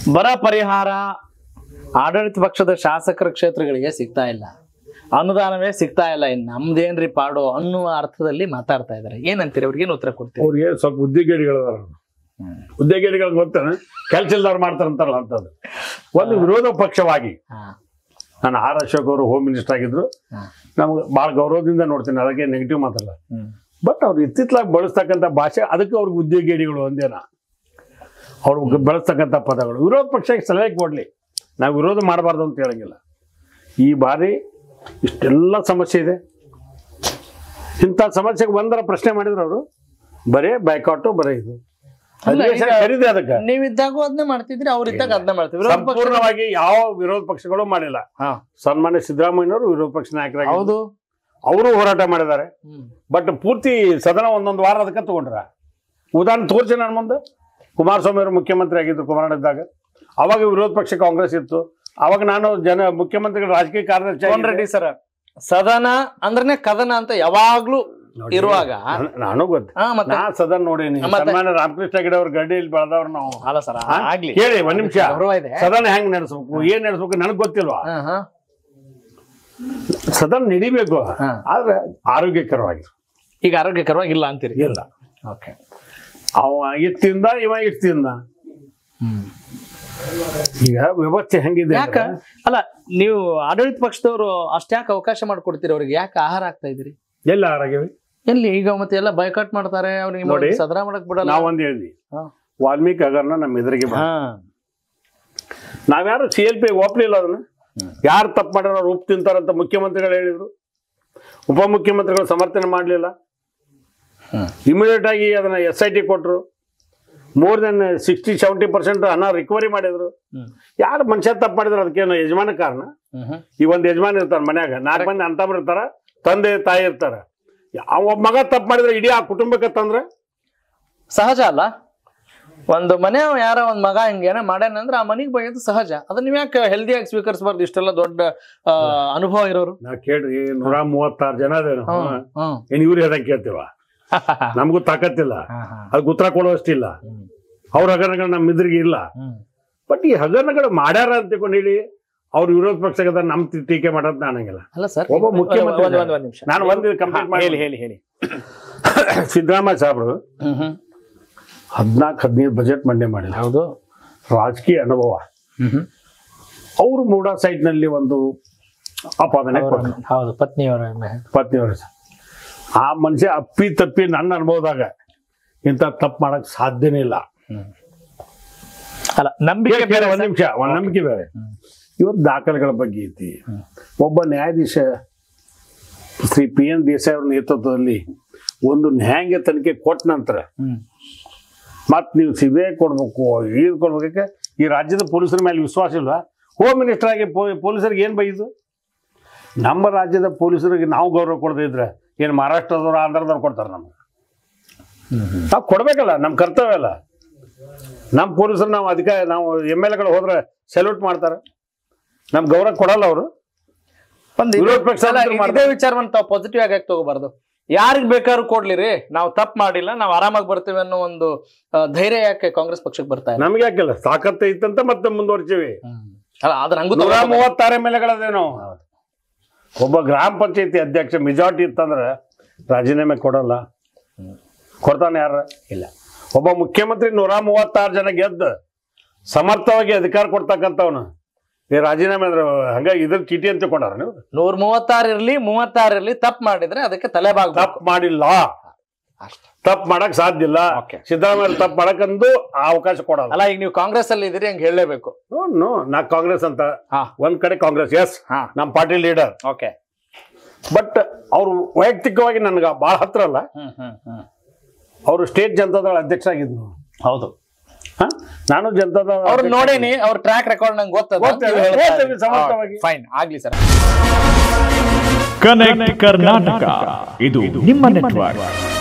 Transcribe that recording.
ಬರ ಪರಿಹಾರ ಆಡಳಿತ ಪಕ್ಷದ ಶಾಸಕರ ಕ್ಷೇತ್ರಗಳಿಗೆ ಸಿಗ್ತಾ ಇಲ್ಲ ಅನುದಾನವೇ ಸಿಗ್ತಾ ಇಲ್ಲ ಇನ್ನು ನಮ್ದೇನ್ರಿ ಪಾಡು ಅನ್ನುವ ಅರ್ಥದಲ್ಲಿ ಮಾತಾಡ್ತಾ ಇದ್ದಾರೆ ಏನಂತೀರಿ ಅವ್ರಿಗೆ ಏನು ಉತ್ತರ ಕೊಡ್ತೀರಿ ಅವ್ರಿಗೆ ಸ್ವಲ್ಪ ಉದ್ಯೋಗಿಗಳಿಗಳದಾರ ಉದ್ಯೋಗಿಗಳಿಗೆ ಗೊತ್ತಾನೆ ಕೆಲ್ಸ ಇಲ್ದವ್ರು ಮಾಡ್ತಾರಂತಾರಲ್ಲ ಅಂತದ್ದು ಒಂದು ವಿರೋಧ ಪಕ್ಷವಾಗಿ ಹಾ ನಾನು ಆರ್ ಅಶೋಕ್ ಅವರು ಹೋಮ್ ಮಿನಿಸ್ಟರ್ ಆಗಿದ್ರು ಹಾ. ನಮ್ಗೆ ಭಾಳ ಗೌರವದಿಂದ ನೋಡ್ತೀನಿ ಅದಕ್ಕೆ ನೆಗೆಟಿವ್ ಮಾತಲ್ಲ ಹ್ಮ್ ಬಟ್ ಅವ್ರು ಇತ್ತಿತ್ತಲಾಗಿ ಬಳಸ್ತಕ್ಕಂಥ ಭಾಷೆ ಅದಕ್ಕೆ ಅವ್ರಿಗೆ ಉದ್ಯೋಗಿಗಳು ಒಂದೇನ ಅವ್ರು ಬಳಸ್ತಕ್ಕಂಥ ಪದಗಳು ವಿರೋಧ ಪಕ್ಷಕ್ಕೆ ಸಲಹೆ ಕೊಡಲಿ ನಾವು ವಿರೋಧ ಮಾಡಬಾರ್ದು ಅಂತ ಹೇಳಂಗಿಲ್ಲ ಈ ಬಾರಿ ಇಷ್ಟೆಲ್ಲ ಸಮಸ್ಯೆ ಇದೆ ಇಂಥ ಸಮಸ್ಯೆಗೆ ಒಂದರ ಪ್ರಶ್ನೆ ಮಾಡಿದ್ರು ಅವರು ಬರೇ ಬೈಕಾಟು ಬರೇ ಇದು ಅಲ್ಲ, ಅಧಿವೇಶನ ಈಗ- ಕರೀದೆ ಅದಕ್ಕೆ ನೀವಿದ್ದಾಗೂ ಅದನ್ನೇ ಮಾಡ್ತಿದ್ರಿ ಅವ್ರಿದ್ದಾಗ ಅದನ್ನೇ ಮಾಡ್ತೀವಿ ವಿರೋಧ ಪಕ್ಷ ಸಂಪೂರ್ಣವಾಗಿ ಯಾವ ವಿರೋಧ ಪಕ್ಷಗಳು ಮಾಡಿಲ್ಲ ಹಾ ಸನ್ಮಾನ್ಯ ಸಿದ್ದರಾಮಯ್ಯನವರು ವಿರೋಧ ಪಕ್ಷ ನಾಯಕರಾಗಿ ಹೌದು ಅವರು ಹೋರಾಟ ಮಾಡಿದ್ದಾರೆ ಹ್ಮ್ ಬಟ್ ಪೂರ್ತಿ ಸದನ ಒಂದೊಂದು ವಾರ ಅದಕ್ಕೆ ತಗೊಂಡ್ರ ಉದಾಹರಣೆ ತೋರಿಸಿ ನಾನು ಮುಂದೆ ಕುಮಾರಸ್ವಾಮಿ ಅವರು ಮುಖ್ಯಮಂತ್ರಿ ಆಗಿದ್ರು ಕುಮಾರಣ್ಣಿದ್ದಾಗ ಅವಾಗ ವಿರೋಧ ಪಕ್ಷ ಕಾಂಗ್ರೆಸ್ ಇತ್ತು ಅವಾಗ ನಾನು ಜನ ಮುಖ್ಯಮಂತ್ರಿಗಳ ರಾಜಕೀಯ ಕಾರ್ಯದರ್ಶಿ ಕೋನ್ ಆಗಿದ್ದೆ. ರೆಡ್ಡಿ ಸರ್ ಸದನ ಅಂದ್ರನೇ ಕದನ ಅಂತ ಯಾವಾಗ್ಲೂ ನೋಡಿ, ಇರುವಾಗ ನಾನು- ನಾನು ಗೊತ್ತು ಹಾ ಮತ್ತೆ ನಾ ಸದನ್ ನೋಡೀನಿ ಮತ್ತೆ? ಸನ್ಮಾನ್ಯ ರಾಮಕೃಷ್ಣ ಹೆಗಡೆ ಅವ್ರ ಗಡ್ಡೆಯಲ್ಲಿ ಬೆಳೆದವ್ರು ನಾವು ಅಲ್ಲ ಸರ್ ಹಾ? ಆಗ್ಲಿ ಕೇಳಿ ಒಂದ್ ನಿಮಿಷ ಗೌರವ ಇದೆ ಸದನ ಹೆಂಗ್ ನಡೆಸ್ಬೇಕು ಏನ್ ನಡೆಸ್ಬೇಕು ನನಗ್ ಗೊತ್ತಿಲ್ವಾ ಹಾ ಹಾ ಸದನ ನಡಿಬೇಕು ಹಾ. ಆದ್ರೆ ಆರೋಗ್ಯಕರವಾಗಿ ಈಗ ಆರೋಗ್ಯಕರವಾಗಿಲ್ಲ ಅಂತೀರಿ ಇಲ್ಲ ಓಕೆ ಅವ ಇಷ್ಟಿಂದ ಇವ ಇಷ್ಟಿಂದ ಈಗ ವ್ಯವಸ್ಥೆ ಹೆಂಗಿದೆ ಯಾಕ ಅಂದ್ರೆ, ಅಲ್ಲ ನೀವು ಆಡಳಿತ ಪಕ್ಷದವರು ಅಷ್ಟ್ಯಾಕೆ ಅವಕಾಶ ಮಾಡ್ಕೊಡ್ತೀರಿ ಅವ್ರಿಗೆ ಯಾಕೆ ಆಹಾರ ಆಗ್ತಾ ಇದ್ರಿ ಎಲ್ಲ ಆರೋಗ್ಯವಿ ಎಲ್ಲಿ ಈಗ ಮತ್ತೆ ಎಲ್ಲ ಬೈಕಾಟ್ ಮಾಡ್ತಾರೆ ಅವ್ರಿಗೆ ನೋಡಿ, ಸದನ ಮಾಡಕ್ ಬಿಡಲ್ಲ ನಾವೊಂದ್ ಹೇಳಿದ್ವಿ ಹಾ. ವಾಲ್ಮೀಕಿ ಹಗರಣ ನಮ್ಮ ಎದುರಿಗೆ ಬಂತು. ಹಾ ನಾವ್ಯಾರು ಸಿ ಎಲ್ ಪಿ ಒಪ್ಲಿಲ್ಲ ಅದನ್ನ ಯಾರು ತಪ್ಪು ಮಾಡ್ಯಾರ ಅವ್ರು ಉಪ್ಪು ತಿಂತಾರಂತ ಮುಖ್ಯಮಂತ್ರಿಗಳು ಹೇಳಿದ್ರು ಉಪಮುಖ್ಯಮಂತ್ರಿಗಳು ಸಮರ್ಥನೆ ಮಾಡಲಿಲ್ಲ ಹ್ಮ್. ಇಮಿಡಿಯೇಟ್ ಆಗಿ ಅದನ್ನ ಎಸ್ ಐ ಟಿ ಕೊಟ್ಟರು more than sixty seventy percent ಹಣ ರಿಕವರಿ ಮಾಡಿದ್ರು ಹ್ಮ್. ಯಾರು ಮನುಷ್ಯ ತಪ್ಪು ಮಾಡಿದ್ರು ಅದಕ್ಕೇನು ಯಜಮಾನ ಕಾರಣ ಹ್ಮ್ ಹ್ಮ್. ಈ ಒಂದು ಯಜಮಾನ ಇರ್ತಾರ ಮನ್ಯಾಗ ನಾಲ್ಕು ಮಂದಿ ಅಂತವ್ರು ಇರ್ತಾರ ತಂದೆ ತಾಯಿ ಇರ್ತಾರ ಆ ಒಬ್ಬ ಮಗ ತಪ್ಪು ಮಾಡಿದ್ರೆ ಇಡೀ ಆ ಕುಟುಂಬಕ್ಕೆ ತಂದ್ರೆ ಸಹಜ ಅಲ್ಲ ಒಂದು ಮನೆ ಯಾರ ಒಂದ್ ಮಗ ಹಿಂಗೇನ ಮಾಡ್ಯಾನ ಅಂದ್ರೆ ಆ ಮನಿಗ್ ಬೈಯೋದು ಸಹಜ ಅದನ್ನ ನೀವ್ ಯಾಕೆ ಹೆಲ್ದಿಯಾಗಿ ಸ್ವೀಕರಿಸಬಾರ್ದು ಇಷ್ಟೆಲ್ಲ ದೊಡ್ಡ ಆ, ಅನುಭವ ಇರೋರು ನಾ ಕೇಳ್ರಿ ನೂರ ಮೂವತ್ತಾರು ಜನ ಅದೇನು ಹ್ಮ್, ಹ್ಮ್. ಏನ್ ಇವ್ರು ಹೇಳ್ದಂಗೆ ಕೇಳ್ತೀವ ನಮಗೂ ತಾಕತ್ತಿಲ್ಲ ಹಾ, ಹಾ. ಅದಕ್ಕೆ ಉತ್ತರ ಕೊಡುವಷ್ಟಿಲ್ಲ ಹ್ಮ್, ಅವ್ರ ಹಗರಣಗಳು ನಮ್ಮ ಎದುರಿಗೆ ಇಲ್ಲ ಹ್ಮ್. ಬಟ್ ಈ ಹಗರಣಗಳು ಮಾಡ್ಯಾರ ಅಂತ ತಿಳ್ಕೊಂಡು ಹೇಳಿ ಅವ್ರ ವಿರೋಧ ಪಕ್ಷದ ನಮ್ ಟಿ- ಟೀಕೆ ಮಾಡೋದ್ ನಾನಂಗಿಲ್ಲ ಅಲ್ಲ ಸರ್ ಒಬ್ಬ ಮುಖ್ಯಮಂತ್ರಿ ಒಂದ್ ಒಂದ್ ಒಂದ್ ನಿಮಿಷ ನಾನು ಒಂದು ಕಂಪ್ಲೀಟ್ ಹಾ, ಮಾಡಿ ಹೇಳಿ ಹೇಳಿ ಹೇಳಿ ಸಿದ್ದರಾಮಯ್ಯ ಸಾಹೇಬರು ಹ್ಮ್ ಹ್ಮ್ ಹದಿನಾಲ್ಕು ಹದಿನೈದು ಬಜೆಟ್ ಮಂಡನೆ ಮಾಡಿಲ್ಲ ಹೌದು ರಾಜಕೀಯ ಅನುಭವ ಹ್ಮ್ ಹ್ಮ್ ಅವರು ಮೂಡಾ ಸೈಟ್ ನಲ್ಲಿ ಒಂದು ಆಪಾದನೆ ಕೊಟ್ಟರು ಹೌದು ಪತ್ನಿಯವರ ಪತ್ನಿಯವರು ಆ ಮನುಷ್ಯ ಅಪ್ಪಿ ತಪ್ಪಿ ನನ್ನ ಅನುಭವದಾಗ ಇಂಥ ತಪ್ಪು ಮಾಡಕ್ ಸಾಧ್ಯನೇ ಇಲ್ಲ ಅಲ್ಲ ನಂಬಿಕೆ ಕೇಳಿ, ಬೇರೆ ಒಂದ್ ನಿಮಿಷ ಒಂದ್ ನಂಬಿಕೆ ಬೇರೆ ಇವತ್ತು ದಾಖಲೆಗಳ ಬಗ್ಗೆ ಐತಿ ಒಬ್ಬ ನ್ಯಾಯಾಧೀಶ ಶ್ರೀ ಪಿ ಎನ್ ದೇಸಾಯಿ ಅವ್ರ ನೇತೃತ್ವದಲ್ಲಿ ಒಂದು ನ್ಯಾಯಾಂಗ ತನಿಖೆ ಕೊಟ್ಟ ನಂತರ ಹ್ಮ್ ಮತ್ ನೀವು ಸಿಬಿಐ ಕೊಡ್ಬೇಕು ಇದು ಕೊಡ್ಬೇಕಕ್ಕೆ ಈ ರಾಜ್ಯದ ಪೊಲೀಸರ ಮೇಲೆ ವಿಶ್ವಾಸ ಇಲ್ವಾ ಹೋಮ್ ಮಿನಿಸ್ಟರ್ ಆಗಿ ಪೊ- ಪೊಲೀಸರಿಗೆ ಏನ್ ಬೈದು ನಮ್ಮ ರಾಜ್ಯದ ಪೊಲೀಸರಿಗೆ ನಾವು ಗೌರವ ಕೊಡದೇ ಇದ್ರೆ ಏನು ಮಹಾರಾಷ್ಟ್ರದವ್ರು ಆಂಧ್ರದವ್ರು ಕೊಡ್ತಾರೆ ನಮ್ಗೆ ನಾವು ಕೊಡ್ಬೇಕಲ್ಲ ನಮ್ಮ ಕರ್ತವ್ಯ ಅಲ್ಲ ನಮ್ಮ ಪೊಲೀಸರು ನಾವು ಅಧಿಕಾರ ನಾವು ಎಮ್ ಎಲ್ ಎಗಳು ಹೋದ್ರೆ ಸೆಲ್ಯೂಟ್ ಮಾಡ್ತಾರೆ ನಮ್ ಗೌರವ ಕೊಡಲ್ಲ ಅವರು ಒಂದು ವಿರೋಧ ಪಕ್ಷ ಅಲ್ಲ, ಅಂತೂ ಇದೇ ಮಾಡ್ತಾರೆ. ವಿಚಾರವನ್ನು ತಾವು ಪಾಸಿಟಿವ್ ಆಗಿ ಯಾಕೆ ತಗೋಬಾರ್ದು ಯಾರಿಗ್ ಬೇಕಾದ್ರೂ ಕೊಡ್ಲಿರಿ ನಾವು ತಪ್ಪು ಮಾಡಿಲ್ಲ ನಾವು ಆರಾಮಾಗಿ ಬರ್ತೀವಿ ಅನ್ನೋ ಒಂದು ಆ, ಧೈರ್ಯ ಯಾಕೆ ಕಾಂಗ್ರೆಸ್ ಪಕ್ಷಕ್ಕೆ ಬರ್ತಾ ಇಲ್ಲ ನಮ್ಗೆ ಯಾಕಿಲ್ಲ ತಾಕತ್ತ ಇತ್ತಂತ ಮತ್ತೆ ಮುಂದುವರ್ತೀವಿ ಅಲ್ಲ ಅದ್ರ ಹಂಗೂ ನೂರ ತಗೋಬೇಕು. ಮೂವತ್ತಾರು ಎಮ್ ಎಲ್ ಎಗಳದೇನು ಒಬ್ಬ ಗ್ರಾಮ ಪಂಚಾಯತಿ ಅಧ್ಯಕ್ಷ ಮೆಜಾರಿಟಿ ಇತ್ತಂದ್ರೆ ರಾಜೀನಾಮೆ ಕೊಡಲ್ಲ ಕೊಡ್ತಾನೆ ಯಾರ ಇಲ್ಲ ಒಬ್ಬ ಮುಖ್ಯಮಂತ್ರಿ ನೂರ ಮೂವತ್ತಾರು ಜನ ಗೆದ್ದು ಸಮರ್ಥವಾಗಿ ಅಧಿಕಾರ ಕೊಡ್ತಕ್ಕಂಥವನು ಈ ರಾಜೀನಾಮೆ ಅಂದ್ರೆ ಹಂಗಾಗಿ ಇದ್ರ ಚೀಟಿ ಅಂತ ಕೊಡಾರ ನೀವು ನೂರ್ ಮೂವತ್ತಾರು ಇರ್ಲಿ ಮೂವತ್ತಾರು ಇರ್ಲಿ ತಪ್ಪು ಮಾಡಿದ್ರೆ ಅದಕ್ಕೆ ತಲೆಬಾಗ್ ತಪ್ಪು ಮಾಡಿಲ್ಲ ಅಷ್ಟೇ. ತಪ್ಪು ಮಾಡಕ್ ಸಾಧ್ಯ ಇಲ್ಲ Okay. ಸಿದ್ದರಾಮಯ್ಯ ತಪ್ಪು ಮಾಡಕ್ಕಂದು ಆ ಅವಕಾಶ ಕೊಡಲ್ಲ ಅಲ್ಲ ಈಗ ನೀವು ಕಾಂಗ್ರೆಸ್ ಅಲ್ಲಿ ಇದ್ದೀರಿ ಹಂಗೆ ಹೇಳಲೇಬೇಕು ನೋ ನಾ ಕಾಂಗ್ರೆಸ್ ಅಂತ ಹಾ ಒಂದ್ ಕಡೆ ಕಾಂಗ್ರೆಸ್ ಎಸ್ ಹಾ ನಮ್ಮ ಪಾರ್ಟಿ ಲೀಡರ್ ಓಕೆ ಬಟ್ ಅವ್ರು ವೈಯಕ್ತಿಕವಾಗಿ ನನ್ಗೆ ಭಾಳ ಹತ್ರ ಅಲ್ಲ ಹ್ಮ್ ಹ್ಮ್ ಹ್ಮ್ ಅವರು ಸ್ಟೇಟ್ ಜನತಾದಳ ಅಧ್ಯಕ್ಷ ಆಗಿದ್ರು ಹೌದು ಹ? ನಾನು ಜನತಾದಳ ಅವ್ರು ನೋಡೇನಿ ಅವ್ರ ಟ್ರ್ಯಾಕ್ ರೆಕಾರ್ಡ್ ನಂಗೆ ಗೊತ್ತಿದೆ, ಗೊತ್ತಿದೆ, ಸಮರ್ಥವಾಗಿ. ಫೈನ್ ಆಗ್ಲಿ ಸರ್ ಕನೆಕ್ಟ್ ಕರ್ನಾಟಕ ಇದು ನಿಮ್ಮ ನೆಟ್ವರ್ಕ್